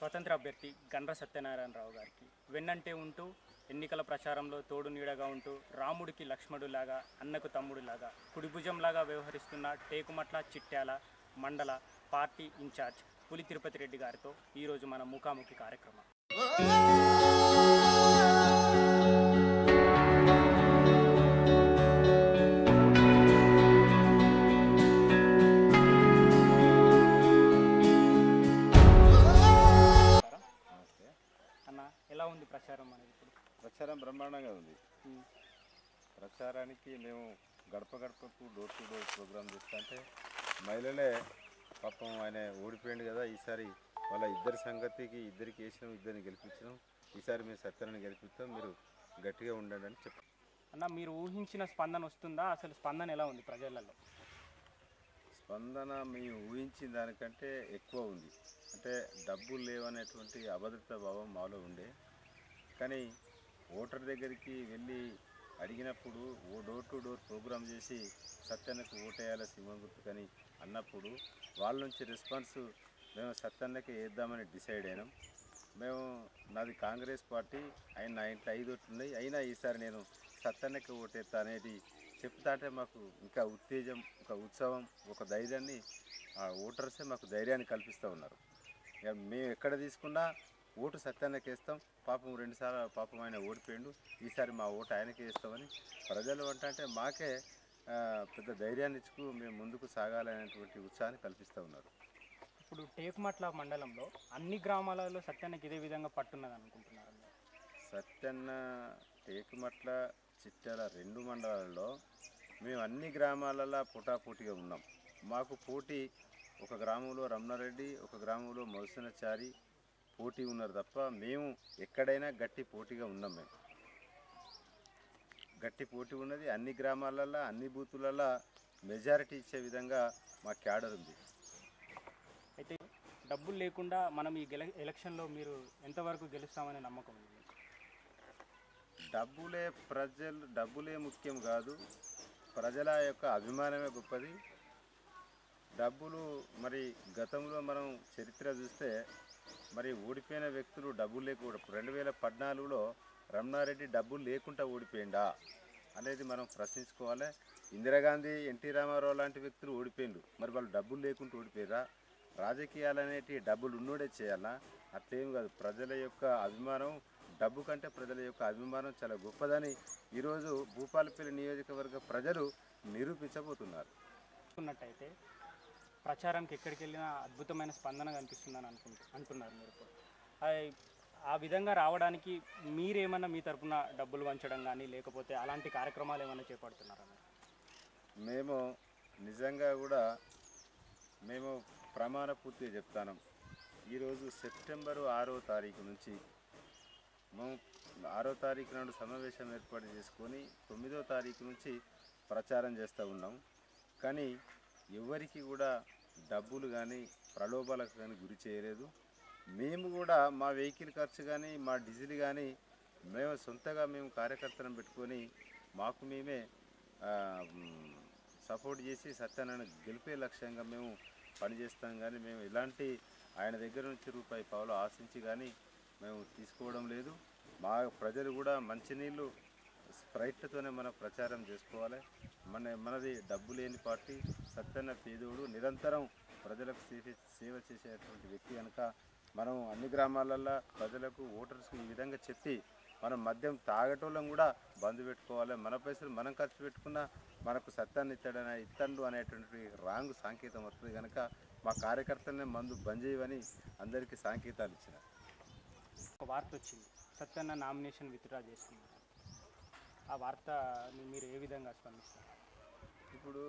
స్వతంత్ర అభ్యర్థి గండ్ర సత్యనారాయణరావు గారికి వెన్నంటే ఉంటూ ఎన్నికల ప్రచారంలో తోడు నీడగా ఉంటూ రాముడికి లక్ష్మణులాగా అన్నకు తమ్ముడిలాగా కుడిభుజంలాగా వ్యవహరిస్తున్న టేకుమట్ల చిట్యాల మండల పార్టీ ఇన్ఛార్జ్ పులి తిరుపతి రెడ్డి గారితో ఈరోజు మన ముఖాముఖి కార్యక్రమం నమస్తే అన్న ఎలా ఉంది ప్రచారం అనేది ఇప్పుడు ప్రచారం బ్రహ్మాండంగా ఉంది ఉమ్, ప్రచారానికి మేము గడప గడపకు డోర్ టు డోర్ ప్రోగ్రామ్ చేస్తుంటే మహిళలే పాపం ఆయన ఓడిపోయింది కదా ఈసారి వాళ్ళ ఇద్దరి సంగతికి ఇద్దరికి వేసినాం ఇద్దరిని గెలిపించినాం ఈసారి మేము సత్యాన్ని గెలిపిస్తాం మీరు గట్టిగా ఉండండి అని చెప్పారు అన్న మీరు ఊహించిన స్పందన వస్తుందా అసలు స్పందన ఎలా ఉంది ప్రజలలో స్పందన మేము ఊహించిన దానికంటే ఎక్కువ ఉంది అంటే డబ్బులు లేవనేటువంటి అభద్రతా భావం మాలో ఉండే కానీ ఓటర్ దగ్గరికి వెళ్ళి అడిగినప్పుడు ఓ డోర్ టు డోర్ ప్రోగ్రామ్ చేసి సత్యన్నకు ఓటేయాల సింహం గుర్తుకని అన్నప్పుడు వాళ్ళ నుంచి రెస్పాన్స్ మేము సత్యన్నకి వేద్దామని డిసైడ్ అయినాం మేము నాది కాంగ్రెస్ పార్టీ ఆయన నా ఇంట్లో ఐదు ఓట్లు ఉన్నాయి అయినా ఈసారి నేను సత్యన్నకి ఓటేస్తా అనేది చెప్తా అంటే మాకు ఇంకా ఉత్తేజం ఒక ఉత్సవం ఒక ధైర్యాన్ని ఆ ఓటర్సే మాకు ధైర్యాన్ని కల్పిస్తూ ఉన్నారు ఇక మేము ఎక్కడ తీసుకున్నా ఓటు సత్యానికి వేస్తాం పాపం రెండుసార్లు పాపం ఆయన ఓడిపోయిండు ఈసారి మా ఓటు ఆయనకే వేస్తామని ప్రజలు అంటే అంటే మాకే ఆ, పెద్ద ధైర్యాన్ని ఇచ్చుకు మేము ముందుకు సాగాలనేటువంటి ఉత్సాహాన్ని కల్పిస్తూ ఉన్నారు ఇప్పుడు టేకుమట్ల మండలంలో అన్ని గ్రామాలలో సత్యానికి ఇదే విధంగా పట్టున్నది అనుకుంటున్నారు మీరు? సత్యన్న టేకుమట్ల చిట్యాల రెండు మండలాల్లో మేము అన్ని గ్రామాలలో పోటాపోటీగా ఉన్నాం మాకు పోటీ ఒక గ్రామంలో రమణారెడ్డి ఒక గ్రామంలో మధుసనచారి పోటీ ఉన్నారు తప్ప మేము ఎక్కడైనా గట్టి పోటీగా ఉన్నాం మేము గట్టి పోటీ ఉన్నది అన్ని గ్రామాలలో అన్ని బూతులలో మెజారిటీ ఇచ్చే విధంగా మా క్యాడర్ ఉంది అయితే డబ్బులు లేకుండా మనం ఈ గెల ఎలక్షన్లో మీరు ఎంతవరకు గెలుస్తామనే నమ్మకం ఉంది మీకు? డబ్బులే ప్రజలు డబ్బులే ముఖ్యం కాదు ప్రజల యొక్క అభిమానమే గొప్పది డబ్బులు మరి గతంలో మనం చరిత్ర చూస్తే మరి ఓడిపోయిన వ్యక్తులు డబ్బులు లేకుండా రెండు వేల పద్నాలుగులో రమణారెడ్డి డబ్బులు లేకుండా ఓడిపోయిందా అనేది మనం ప్రశ్నించుకోవాలి ఇందిరాగాంధీ ఎన్టీ రామారావు లాంటి వ్యక్తులు ఓడిపోయిండు మరి వాళ్ళు డబ్బులు లేకుండా ఓడిపోయారా రాజకీయాలు అనేటి డబ్బులు ఉన్నోడే చేయాలా అట్లేం కాదు ప్రజల యొక్క అభిమానం డబ్బు కంటే ప్రజల యొక్క అభిమానం చాలా గొప్పదని ఈరోజు భూపాలపల్లి నియోజకవర్గ ప్రజలు నిరూపించబోతున్నారు ఉన్నట్టయితే ప్రచారంకి ఎక్కడికి వెళ్ళినా అద్భుతమైన స్పందన కనిపిస్తుందని అనుకుంటు అంటున్నారు మీరు ఇప్పుడు. ఆ- ఆ విధంగా రావడానికి మీరేమన్నా మీ తరపున డబ్బులు వంచడం కానీ లేకపోతే అలాంటి కార్యక్రమాలు ఏమైనా చేపడుతున్నారా మీరు? మేము నిజంగా కూడా మేము ప్రమాణ పూర్తిగా చెప్తాను ఈరోజు సెప్టెంబరు ఆరో తారీఖు నుంచి మేము ఆరో తారీఖు నాడు సమావేశం ఏర్పాటు చేసుకొని తొమ్మిదో తారీఖు నుంచి ప్రచారం చేస్తూ ఉన్నాం కానీ ఎవరికి కూడా డబ్బులు కానీ ప్రలోభాలకు కానీ గురి చేయలేదు మేము కూడా మా వెహికల్ ఖర్చు కానీ మా డీజిల్ కానీ మేము సొంతగా మేము కార్యకర్తలను పెట్టుకొని మాకు మేమే ఆ, మ్, సపోర్ట్ చేసి సత్యాన్ని గెలిపే లక్ష్యంగా మేము పనిచేస్తాం కానీ మేము ఇలాంటి ఆయన దగ్గర నుంచి రూపాయి పావులు ఆశించి కానీ మేము తీసుకోవడం లేదు మా ప్రజలు కూడా మంచినీళ్ళు స్ప్రైట్లతోనే మనం ప్రచారం చేసుకోవాలి మన మనది డబ్బు లేని పార్టీ సత్యన్న పేదోడు నిరంతరం ప్రజలకు సేవ సేవ చేసేటువంటి వ్యక్తి కనుక మనం అన్ని గ్రామాలల్లో ప్రజలకు ఓటర్స్కి ఈ విధంగా చెప్పి మనం మద్యం తాగటోళ్ళం కూడా బంద్ పెట్టుకోవాలి మన పైసలు మనం ఖర్చు పెట్టుకున్నా మనకు సత్యాన్ని ఇస్తాడనే ఇత్తండు అనేటువంటి రాంగ్ సాంకేతం వస్తుంది కనుక మా కార్యకర్తలనే మందు బంద్ చేయమని అందరికీ సాంకేతాలు ఇచ్చిన ఒక వార్త వచ్చింది సత్యన్న నామినేషన్ విత్డ్రా చేసుకున్నారు ఆ వార్త మీరు ఏ విధంగా స్పందిస్తారు ఇప్పుడు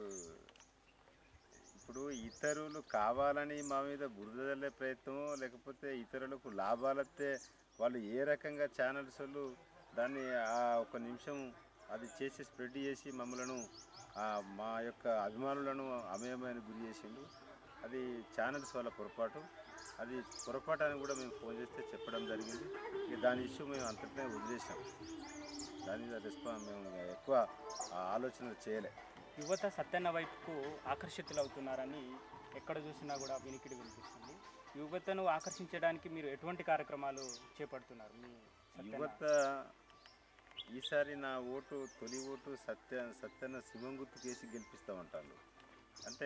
ఇప్పుడు ఇతరులు కావాలని మా మీద బురద జల్లే ప్రయత్నమో లేకపోతే ఇతరులకు లాభాలతే వాళ్ళు ఏ రకంగా ఛానల్స్ వాళ్ళు దాన్ని ఆ ఒక నిమిషం అది చేసి స్ప్రెడ్ చేసి మమ్మలను ఆ మా యొక్క అభిమానులను అమయమైన గురి చేసిండు అది ఛానల్స్ వాళ్ళ పొరపాటు అది పొరపాటు అని కూడా మేము ఫోన్ చేస్తే చెప్పడం జరిగింది ఇక దాని ఇష్యూ మేము అంతటినే వదిలేసాం దాని మీద రెస్పాన్స్ మేము ఎక్కువ ఆ ఆలోచనలు చేయలే యువత సత్యన్న వైపుకు ఆకర్షితులవుతున్నారని ఎక్కడ చూసినా కూడా వినికిడి వినిపిస్తుంది యువతను ఆకర్షించడానికి మీరు ఎటువంటి కార్యక్రమాలు చేపడుతున్నారు మీ సత్యనారాయణ? యువత ఈసారి నా ఓటు తొలి ఓటు సత్య సత్యన శివం గుర్తు కేసి గెలిపిస్తామంటారు అంటే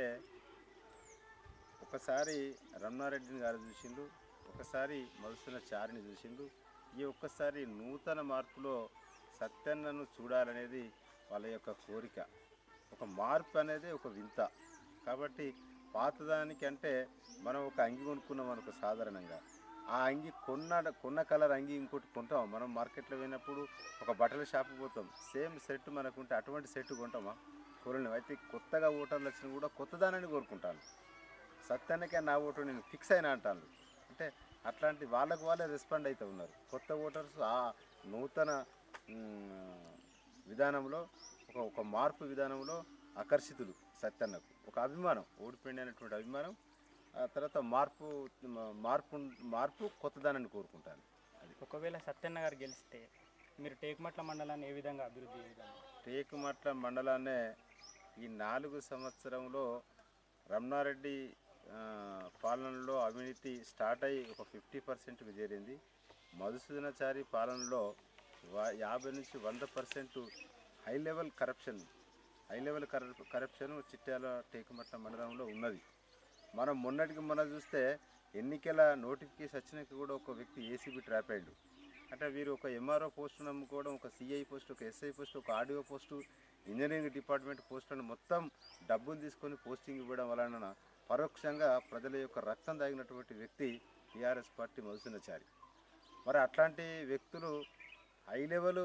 ఒకసారి రమణారెడ్డిని గారు చూసిండు ఒకసారి మధుసూన చారిని చూసిండు ఈ ఒక్కసారి నూతన మార్పులో సత్యన్నను చూడాలనేది వాళ్ళ యొక్క కోరిక ఒక మార్పు అనేది ఒక వింత కాబట్టి పాతదానికంటే మనం ఒక అంగి కొనుక్కున్నాం అనుకో సాధారణంగా ఆ అంగి కొన్న కొన్న కలర్ అంగి ఇంకోటి కొంటాం మనం మార్కెట్లో పోయినప్పుడు ఒక బట్టల షాప్ పోతాం సేమ్ సెట్ మనకుంటే అటువంటి సెట్ కొంటామా కొనలేము అయితే కొత్తగా ఓటర్లు వచ్చినా కూడా కొత్తదానని కోరుకుంటాను సత్యానికే నా ఓటు నేను ఫిక్స్ అయినా అంటాను అంటే అట్లాంటి వాళ్ళకు వాళ్ళే రెస్పాండ్ అవుతూ ఉన్నారు కొత్త ఓటర్స్ ఆ నూతన మ్, విధానంలో ఒక ఒక మార్పు విధానంలో ఆకర్షితులు సత్యన్నకు ఒక అభిమానం ఓడిపోయింది అనేటువంటి అభిమానం ఆ తర్వాత మార్పు మార్పు మార్పు కొత్తదానాన్ని కోరుకుంటాను అది ఒకవేళ సత్యన్న గారు గెలిస్తే మీరు టేకుమట్ల మండలాన్ని ఏ విధంగా అభివృద్ధి చేయగలరు టేకుమట్ల మండలాన్నే ఈ నాలుగు సంవత్సరంలో రమణారెడ్డి ఆ, పాలనలో అవినీతి స్టార్ట్ అయ్యి ఒక ఫిఫ్టీ పర్సెంట్కి చేరింది మధుసూదనాచారి పాలనలో వా- యాభై నుంచి వంద percent high level corruption high level corruption Chityal Tekumatla మండలంలో ఉన్నది మనం మొన్నటికి మొన్న చూస్తే ఎన్నికల నోటిఫికేషన్ వచ్చినాక కూడా ఒక వ్యక్తి ఏసీబీ ట్రాప్ అయ్యాడు అంటే వీరు ఒక ఎంఆర్ఓ పోస్టు నమ్ముకోవడం ఒక సిఐ పోస్ట్ ఒక ఎస్ఐ పోస్ట్ ఒక ఆర్డీఓ పోస్టు ఇంజనీరింగ్ డిపార్ట్మెంట్ పోస్టులను మొత్తం డబ్బులు తీసుకొని పోస్టింగ్ ఇవ్వడం వలన పరోక్షంగా ప్రజల యొక్క రక్తం తాగినటువంటి వ్యక్తి టీఆర్ఎస్ పార్టీ మధుసూనాచారి మరి అట్లాంటి వ్యక్తులు హై లెవెల్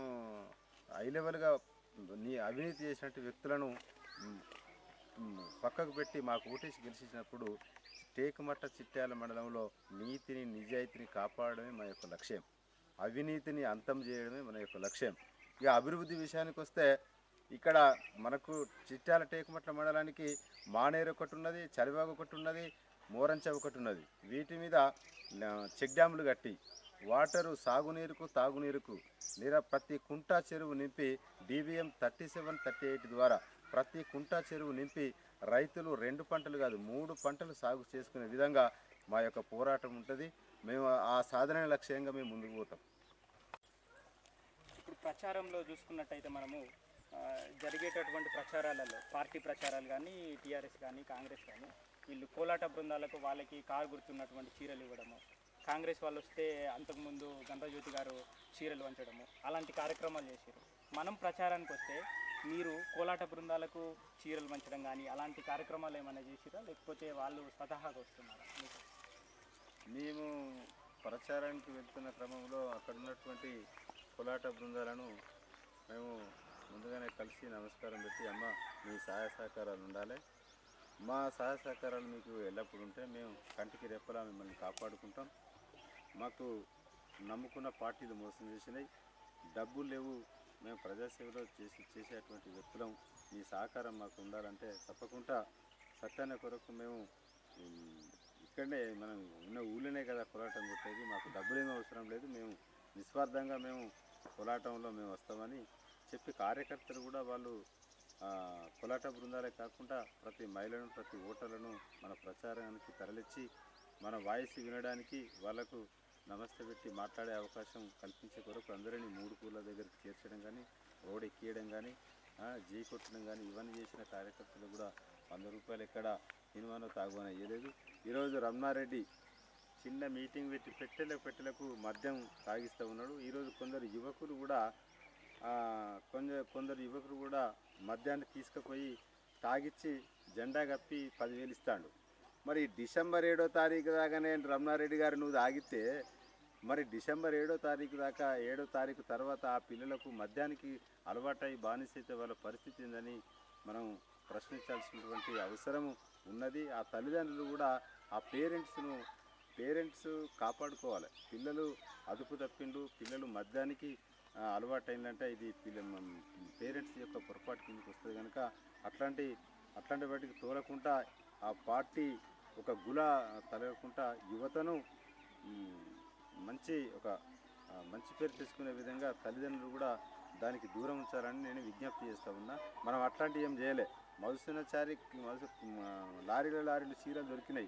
హై లెవెల్గా నీ అవినీతి చేసినట్టు వ్యక్తులను మ్, మ్, పక్కకు పెట్టి మాకు ఓటేసి గెలిచించినప్పుడు టేకుమట్ట చిట్యాల మండలంలో నీతిని నిజాయితీని కాపాడడమే మన యొక్క లక్ష్యం అవినీతిని అంతం చేయడమే మన యొక్క లక్ష్యం ఇక అభివృద్ధి విషయానికి వస్తే ఇక్కడ మనకు చిట్యాల టేకుమట్ల మండలానికి మానేరు ఒకటి ఉన్నది చలివాగు ఒకటి ఉన్నది మోరంచ ఒకటి ఉన్నది వీటి మీద ఆ, చెక్ డ్యాములు కట్టి వాటరు సాగునీరుకు తాగునీరుకు నీర ప్రతి కుంటా చెరువు నింపి DBM thirty seven thirty eight ద్వారా ప్రతి కుంటా చెరువు నింపి రైతులు రెండు పంటలు కాదు మూడు పంటలు సాగు చేసుకునే విధంగా మా యొక్క పోరాటం ఉంటుంది మేము ఆ సాధన లక్ష్యంగా మేము ముందుకు పోతాం ఇప్పుడు ప్రచారంలో చూసుకున్నట్టయితే మనము ఆ, జరిగేటటువంటి ప్రచారాలలో పార్టీ ప్రచారాలు కానీ టీఆర్ఎస్ కానీ కాంగ్రెస్ కానీ వీళ్ళు కోలాట బృందాలకు వాళ్ళకి కారు గుర్తున్నటువంటి చీరలు ఇవ్వడము కాంగ్రెస్ వాళ్ళు వస్తే అంతకుముందు గంధజ్యోతి గారు చీరలు వంచడము అలాంటి కార్యక్రమాలు చేశారు మనం ప్రచారానికి వస్తే మీరు కోలాట బృందాలకు చీరలు పంచడం కానీ అలాంటి కార్యక్రమాలు ఏమైనా చేసిరా లేకపోతే వాళ్ళు స్వతహాగా వస్తున్నారా మీకు మేము ప్రచారానికి వెళ్తున్న క్రమంలో అక్కడ ఉన్నటువంటి కోలాట బృందాలను మేము ముందుగానే కలిసి నమస్కారం పెట్టి అమ్మ మీ సహాయ సహకారాలు ఉండాలి మా సహాయ సహకారాలు మీకు ఎల్లప్పుడూ ఉంటే మేము కంటికి రెప్పలా మిమ్మల్ని కాపాడుకుంటాం మాకు నమ్ముకున్న పార్టీలు మోసం చేసినాయి డబ్బులు లేవు మేము ప్రజాసేవలో చేసి చేసేటువంటి వ్యక్తులం మీ సహకారం మాకు ఉండాలంటే తప్పకుండా సత్యాన్ని కొరకు మేము ఉమ్, ఇక్కడనే మనం ఉన్న ఊళ్ళోనే కదా పోరాటం కొట్టేది మాకు డబ్బులేమీ అవసరం లేదు మేము నిస్వార్థంగా మేము పోరాటంలో మేము వస్తామని చెప్పి కార్యకర్తలు కూడా వాళ్ళు ఆ, కోలాట బృందాలే కాకుండా ప్రతి మహిళను ప్రతి ఓటర్లను మన ప్రచారానికి తరలించి మన వాయిస్ వినడానికి వాళ్ళకు నమస్తే పెట్టి మాట్లాడే అవకాశం కల్పించే కొరకు అందరినీ మూడు కూల దగ్గరికి చేర్చడం కానీ రోడ్ ఎక్కియడం కానీ జీ కొట్టడం కానీ ఇవన్నీ చేసిన కార్యకర్తలు కూడా వంద రూపాయలు ఎక్కడ సినిమానో తాగువనో ఇవ్వలేదు ఈరోజు రమణారెడ్డి చిన్న మీటింగ్ పెట్టి పెట్టెల పెట్టెలకు మద్యం తాగిస్తూ ఉన్నాడు ఈరోజు కొందరు యువకులు కూడా ఆ, కొందరు కొందరు యువకులు కూడా మద్యాన్ని తీసుకుపోయి తాగిచ్చి జెండా కప్పి పదివేలు ఇస్తాడు మరి డిసెంబర్ ఏడో తారీఖు దాకానే రమణారెడ్డి గారు నువ్వు తాగితే మరి డిసెంబర్ ఏడో తారీఖు దాకా ఏడో తారీఖు తర్వాత ఆ పిల్లలకు మద్యానికి అలవాటై బానిసైతే వాళ్ళ పరిస్థితి ఏందని మనం ప్రశ్నించాల్సినటువంటి అవసరం ఉన్నది ఆ తల్లిదండ్రులు కూడా ఆ పేరెంట్స్ను పేరెంట్స్ కాపాడుకోవాలి పిల్లలు అదుపు తప్పిండు పిల్లలు మద్యానికి ఆ, అలవాటైందంటే ఇది పిల్ల పేరెంట్స్ యొక్క పొరపాటు కిందకి వస్తుంది కనుక అట్లాంటి అట్లాంటి వాటికి తోలకుండా ఆ పార్టీ ఒక గుల తలగకుండా యువతను మ్, మంచి ఒక ఆ, మంచి పేరు తెచ్చుకునే విధంగా తల్లిదండ్రులు కూడా దానికి దూరం ఉంచాలని నేను విజ్ఞప్తి చేస్తా ఉన్నా మనం అట్లాంటివి ఏం చేయలే మధుసూనాచారి మధు మ, లారీల లారీలు చీరలు దొరికినాయి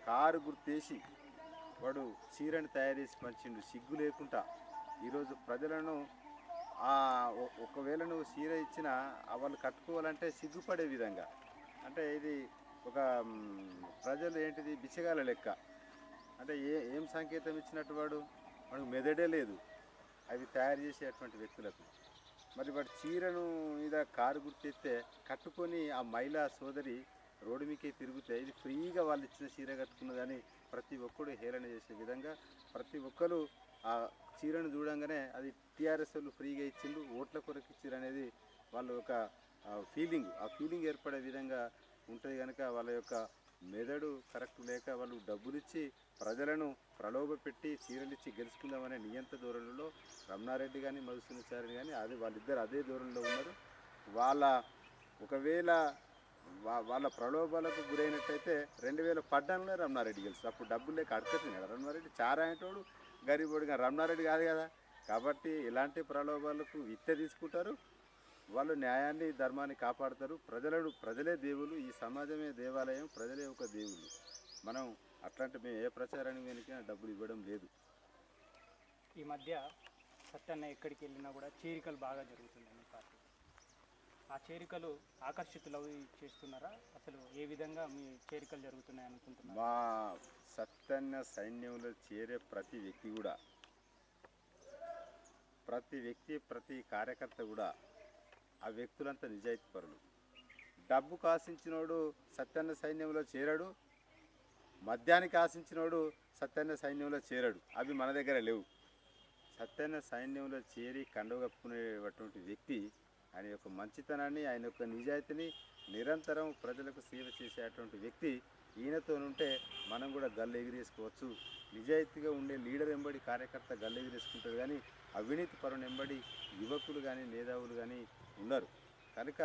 కారు గుర్తేసి వాడు చీరని తయారు చేసి పంచిండు సిగ్గు లేకుండా ఈరోజు ప్రజలను ఆ ఒ- ఒకవేళ నువ్వు చీర ఇచ్చినా ఆ వాళ్ళు కట్టుకోవాలంటే సిగ్గుపడే విధంగా అంటే ఇది ఒక మ్, ప్రజలు ఏంటిది బిచ్చగాల లెక్క అంటే ఏ ఏం సంకేతం ఇచ్చినట్టు వాడు వాడికి మెదడే లేదు అవి తయారు చేసేటువంటి వ్యక్తులకు మరి వాడు చీరను మీద కారు గుర్తెత్తే కట్టుకొని ఆ మహిళా సోదరి రోడ్డు మీకే తిరిగితే ఇది ఫ్రీగా వాళ్ళు ఇచ్చిన చీర కట్టుకున్నదని ప్రతి ఒక్కడు హేళన చేసే విధంగా ప్రతి ఒక్కరు ఆ చీరను చూడంగానే అది టీఆర్ఎస్ వాళ్ళు ఫ్రీగా ఇచ్చిండు ఓట్ల కొరకు ఇచ్చిరు అనేది వాళ్ళ ఒక ఫీలింగ్ ఆ ఫీలింగ్ ఏర్పడే విధంగా ఉంటుంది కనుక వాళ్ళ యొక్క మెదడు కరెక్ట్ లేక వాళ్ళు డబ్బులు ఇచ్చి ప్రజలను ప్రలోభ పెట్టి చీరలిచ్చి గెలుచుకుందామనే నియంత ధోరణిలో రమణారెడ్డి కానీ మధుసూదనాచార్య కానీ అది వాళ్ళిద్దరు అదే ధోరణిలో ఉన్నారు వాళ్ళ ఒకవేళ వా- వాళ్ళ ప్రలోభాలకు గురైనట్టయితే రెండు వేల పడ్డాలోనే రమణారెడ్డి గెలుసు అప్పుడు డబ్బులు లేక అడకతున్నాడు రమణారెడ్డి చారా అనేటోడు గరీబోడుగా రమణారెడ్డి కాదు కదా కాబట్టి ఇలాంటి ప్రలోభాలకు విత్త తీసుకుంటారు వాళ్ళు న్యాయాన్ని ధర్మాన్ని కాపాడతారు ప్రజలను ప్రజలే దేవులు ఈ సమాజమే దేవాలయం ప్రజలే ఒక దేవుళ్ళు మనం అట్లాంటి మేము ఏ ప్రచారానికి వెనుక డబ్బులు ఇవ్వడం లేదు ఈ మధ్య సత్యన్న ఎక్కడికి వెళ్ళినా కూడా చేరికలు బాగా జరుగుతున్నాయి మీ పార్టీ ఆ చేరికలు ఆకర్షితులవి చేస్తున్నారా అసలు ఏ విధంగా మీ చేరికలు జరుగుతున్నాయి అనుకుంటున్నారు మా సత్యన్న సైన్యంలో చేరే ప్రతి వ్యక్తి కూడా ప్రతి వ్యక్తి ప్రతి కార్యకర్త కూడా ఆ వ్యక్తులంతా నిజాయితీ పరులు డబ్బు కాసించినోడు సత్యన్న సైన్యంలో చేరడు మద్యానికి ఆశించినోడు సత్యన్న సైన్యంలో చేరడు అవి మన దగ్గర లేవు సత్యన్న సైన్యంలో చేరి కండువ కప్పుకునేటువంటి వ్యక్తి ఆయన యొక్క మంచితనాన్ని ఆయన యొక్క నిజాయితీని నిరంతరం ప్రజలకు సేవ చేసేటువంటి వ్యక్తి ఈయనతో ఉంటే మనం కూడా గల్లు ఎగిరేసుకోవచ్చు నిజాయితీగా ఉండే లీడర్ ఎంబడి కార్యకర్త గల్లు ఎగిరేసుకుంటారు కానీ అవినీతి పరుని ఎంబడి యువకులు కానీ మేధావులు కానీ ఉన్నారు కనుక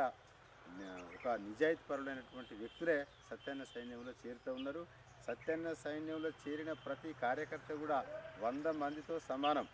న- ఒక నిజాయితీ పరులైనటువంటి వ్యక్తులే సత్యన్న సైన్యంలో చేరుతూ ఉన్నారు సత్యన్న సైన్యంలో చేరిన ప్రతి కార్యకర్త కూడా వంద మందితో సమానం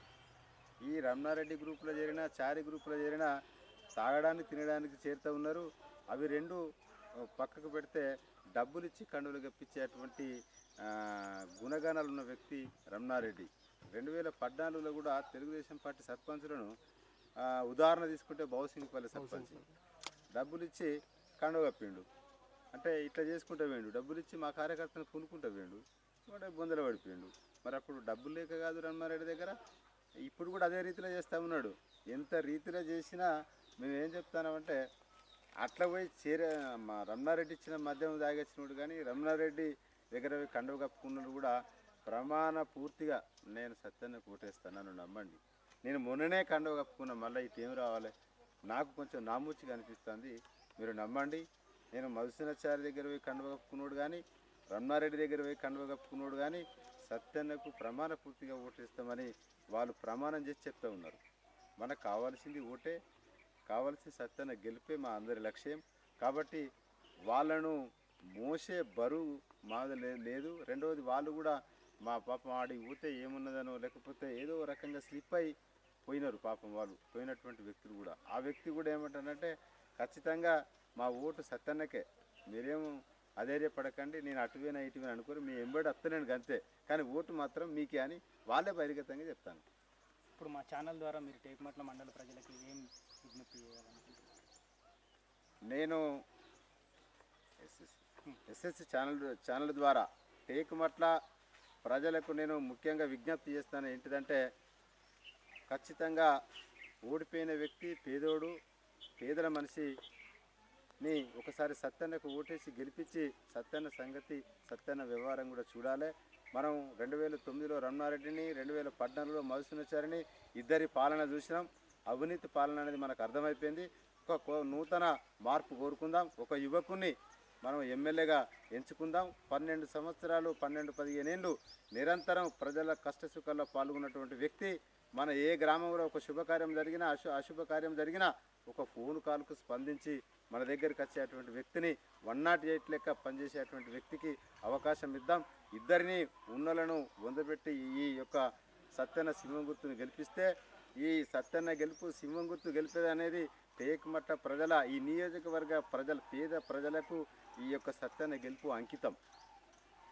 ఈ రమణారెడ్డి గ్రూపులో చేరిన చారి గ్రూపులో చేరిన తాగడానికి తినడానికి చేరుతూ ఉన్నారు అవి రెండు ఆ, పక్కకు పెడితే డబ్బులు ఇచ్చి కండులు గప్పించేటువంటి ఆ, గుణగణాలు ఉన్న వ్యక్తి రమణారెడ్డి రెండు వేల పద్నాలుగులో కూడా తెలుగుదేశం పార్టీ సర్పంచులను ఆ, ఉదాహరణ తీసుకుంటే బౌసింగ్పల్లి సర్పంచ్ డబ్బులు ఇచ్చి కండువ కప్పిండు అంటే ఇట్లా చేసుకుంటూ వేయండు డబ్బులు ఇచ్చి మా కార్యకర్తను కొనుక్కుంటూ వేయండు వాడు బొందలు పడిపోయిండు మరి అప్పుడు డబ్బులు లేక కాదు రమణారెడ్డి దగ్గర ఇప్పుడు కూడా అదే రీతిలో చేస్తూ ఉన్నాడు ఎంత రీతిలో చేసినా మేము ఏం చెప్తామంటే అట్లా పోయి చేర మా రమణారెడ్డి ఇచ్చిన మద్యం తాగొచ్చినోడు కానీ రమణారెడ్డి దగ్గర పోయి కండువ కప్పుకున్నాడు కూడా ప్రమాణ పూర్తిగా నేను సత్యాన్ని కోటేస్తాను నన్ను నమ్మండి నేను మొన్ననే కండువ కప్పుకున్నా మళ్ళీ ఇటు ఏం రావాలి నాకు కొంచెం నామూచిగా అనిపిస్తుంది మీరు నమ్మండి నేను మధుసూనాచారి దగ్గర పోయి కండువ కప్పుకున్నాడు కానీ రమణారెడ్డి దగ్గర పోయి కండువ కప్పుకున్నాడు కానీ సత్యన్నకు ప్రమాణ పూర్తిగా ఓటేస్తామని వాళ్ళు ప్రమాణం చేసి చెప్తూ ఉన్నారు మనకు కావాల్సింది ఓటే కావాల్సిన సత్యన్న గెలిపే మా అందరి లక్ష్యం కాబట్టి వాళ్ళను మోసే బరువు మాది లే- లేదు రెండవది వాళ్ళు కూడా మా పాపం ఆడికి పోతే ఏమున్నదనో లేకపోతే ఏదో రకంగా స్లిప్ అయి పోయినారు పాపం వాళ్ళు పోయినటువంటి వ్యక్తులు కూడా ఆ వ్యక్తి కూడా ఏమంటానంటే ఖచ్చితంగా మా ఓటు సత్యన్నకే మీరేం అధైర్యపడకండి నేను అటువైనా ఇటువైనా అనుకోరు మీ ఎంబడి వస్తలేను అంతే కానీ ఓటు మాత్రం మీకే అని వాళ్ళే బహిర్గతంగా చెప్తాను ఇప్పుడు మా ఛానల్ ద్వారా మీరు టేకుమట్ల మండల ప్రజలకు ఏం విజ్ఞప్తి చేయాలనుకుంటున్నారు నేను ఎస్ఎస్సి ఛానల్ ఛానల్ ద్వారా టేకుమట్ల ప్రజలకు నేను ముఖ్యంగా విజ్ఞప్తి చేస్తాను ఏంటిదంటే ఖచ్చితంగా ఓడిపోయిన వ్యక్తి పేదోడు పేదల మనిషిని ఒకసారి సత్యన్నకు ఓటేసి గెలిపించి సత్యన్న సంగతి సత్యన్న వ్యవహారం కూడా చూడాలి మనం రెండు వేల తొమ్మిదిలో రమణారెడ్డిని రెండు వేల పద్నాలుగులో మధుసూనాచారిని ఇద్దరి పాలన చూసినాం అవినీతి పాలన అనేది మనకు అర్థమైపోయింది ఒక కో- నూతన మార్పు కోరుకుందాం ఒక యువకుని మనం ఎమ్మెల్యేగా ఎంచుకుందాం పన్నెండు సంవత్సరాలు పన్నెండు పదిహేను ఏళ్ళు నిరంతరం ప్రజల కష్టసుఖాల్లో పాల్గొన్నటువంటి వ్యక్తి మన ఏ గ్రామంలో ఒక శుభకార్యం జరిగినా అశు అశుభకార్యం జరిగినా ఒక ఫోన్ కాల్కు స్పందించి మన దగ్గరికి వచ్చేటువంటి వ్యక్తిని వన్ నాట్ ఎయిట్ లెక్క పనిచేసేటువంటి వ్యక్తికి అవకాశం ఇద్దాం ఇద్దరిని ఉన్నలను వందబెట్టి ఈ యొక్క సత్యన సింహం గుర్తును గెలిపిస్తే ఈ సత్యన్న గెలుపు సింహం గుర్తు గెలిపేది అనేది టేకుమట్ట ప్రజల ఈ నియోజకవర్గ ప్రజల పేద ప్రజలకు ఈ యొక్క సత్యన్న గెలుపు అంకితం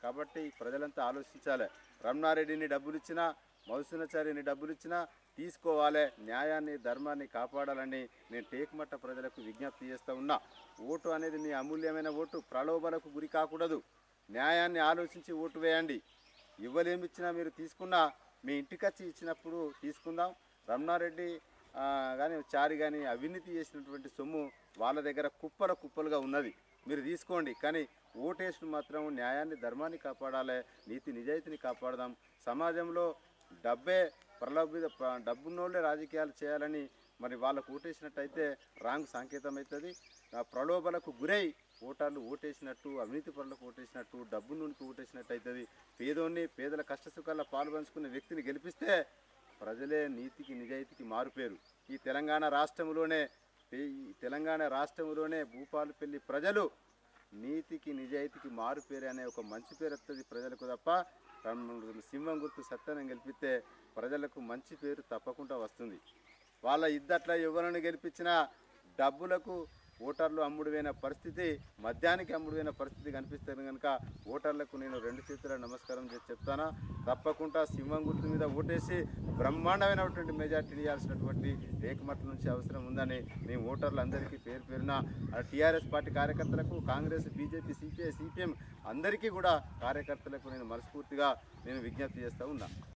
కాబట్టి ప్రజలంతా ఆలోచించాలి రమణారెడ్డిని డబ్బులు ఇచ్చినా మధుసూనాచార్యని డబ్బులు ఇచ్చినా తీసుకోవాలి న్యాయాన్ని ధర్మాన్ని కాపాడాలని నేను టేకుమట్ట ప్రజలకు విజ్ఞప్తి చేస్తూ ఉన్నా ఓటు అనేది మీ అమూల్యమైన ఓటు ప్రలోభాలకు గురి కాకూడదు న్యాయాన్ని ఆలోచించి ఓటు వేయండి ఇవ్వలేమి ఇచ్చినా మీరు తీసుకున్నా మీ ఇంటికి వచ్చి ఇచ్చినప్పుడు తీసుకుందాం రమణారెడ్డి ఆ, కానీ చారి కానీ అవినీతి చేసినటువంటి సొమ్ము వాళ్ళ దగ్గర కుప్పల కుప్పలుగా ఉన్నది మీరు తీసుకోండి కానీ ఓటేసిన మాత్రం న్యాయాన్ని ధర్మాన్ని కాపాడాలి నీతి నిజాయితీని కాపాడదాం సమాజంలో డబ్బే ప్రలోభిత ప్ర- డబ్బున్నోళ్ళే రాజకీయాలు చేయాలని మరి వాళ్ళకు ఓటేసినట్టయితే రాంగ్ సంకేతం అవుతుంది ఆ ప్రలోభాలకు గురై ఓటర్లు ఓటేసినట్టు అవినీతి పనులకు ఓటేసినట్టు డబ్బు నూనెకి ఓటేసినట్టు అవుతుంది పేదోన్ని పేదల కష్టసుఖాల్లో పాలు పంచుకున్న వ్యక్తిని గెలిపిస్తే ప్రజలే నీతికి నిజాయితీకి మారుపేరు ఈ తెలంగాణ రాష్ట్రంలోనే ఈ తెలంగాణ రాష్ట్రంలోనే భూపాలపల్లి ప్రజలు నీతికి నిజాయితీకి మారుపేరు అనే ఒక మంచి పేరు వస్తుంది ప్రజలకు తప్ప రమ్- సింహం గుర్తు సత్యాన్ని గెలిపిస్తే ప్రజలకు మంచి పేరు తప్పకుండా వస్తుంది వాళ్ళ ఇద్దట్ల ఎవరిని గెలిపించినా డబ్బులకు ఓటర్లు అమ్ముడువైన పరిస్థితి మద్యానికి అమ్ముడువైన పరిస్థితి కనిపిస్తుంది కనుక ఓటర్లకు నేను రెండు చేతుల నమస్కారం చేసి చెప్తాను తప్పకుండా సింహం గుర్తు మీద ఓటేసి బ్రహ్మాండమైనటువంటి మెజార్టీ ఇవ్వాల్సినటువంటి రేకుమట్ల నుంచి అవసరం ఉందని మేము ఓటర్లందరికీ పేరు పేరున టీఆర్ఎస్ పార్టీ కార్యకర్తలకు కాంగ్రెస్ బీజేపీ సిపిఐ సిపిఎం అందరికీ కూడా కార్యకర్తలకు నేను మనస్ఫూర్తిగా నేను విజ్ఞప్తి చేస్తూ ఉన్నా